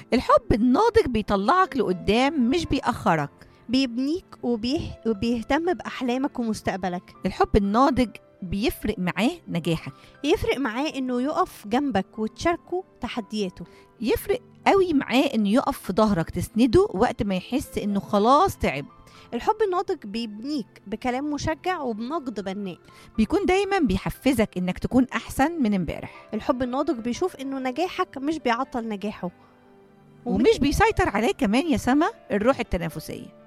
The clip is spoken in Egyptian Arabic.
الحب الناضج بيطلعك لقدام مش بيأخرك بيبنيك وبيه... وبيهتم بأحلامك ومستقبلك الحب الناضج بيفرق معاه نجاحك يفرق معاه إنه يقف جنبك وتشاركه تحدياته يفرق قوي معاه انه يقف في ظهرك تسنده وقت ما يحس انه خلاص تعب الحب الناضج بيبنيك بكلام مشجع وبنقد بناء بيكون دايما بيحفزك انك تكون احسن من امبارح الحب الناضج بيشوف إنه نجاحك مش بيعطل نجاحه ومش بيسيطر عليه كمان يا سما الروح التنافسيه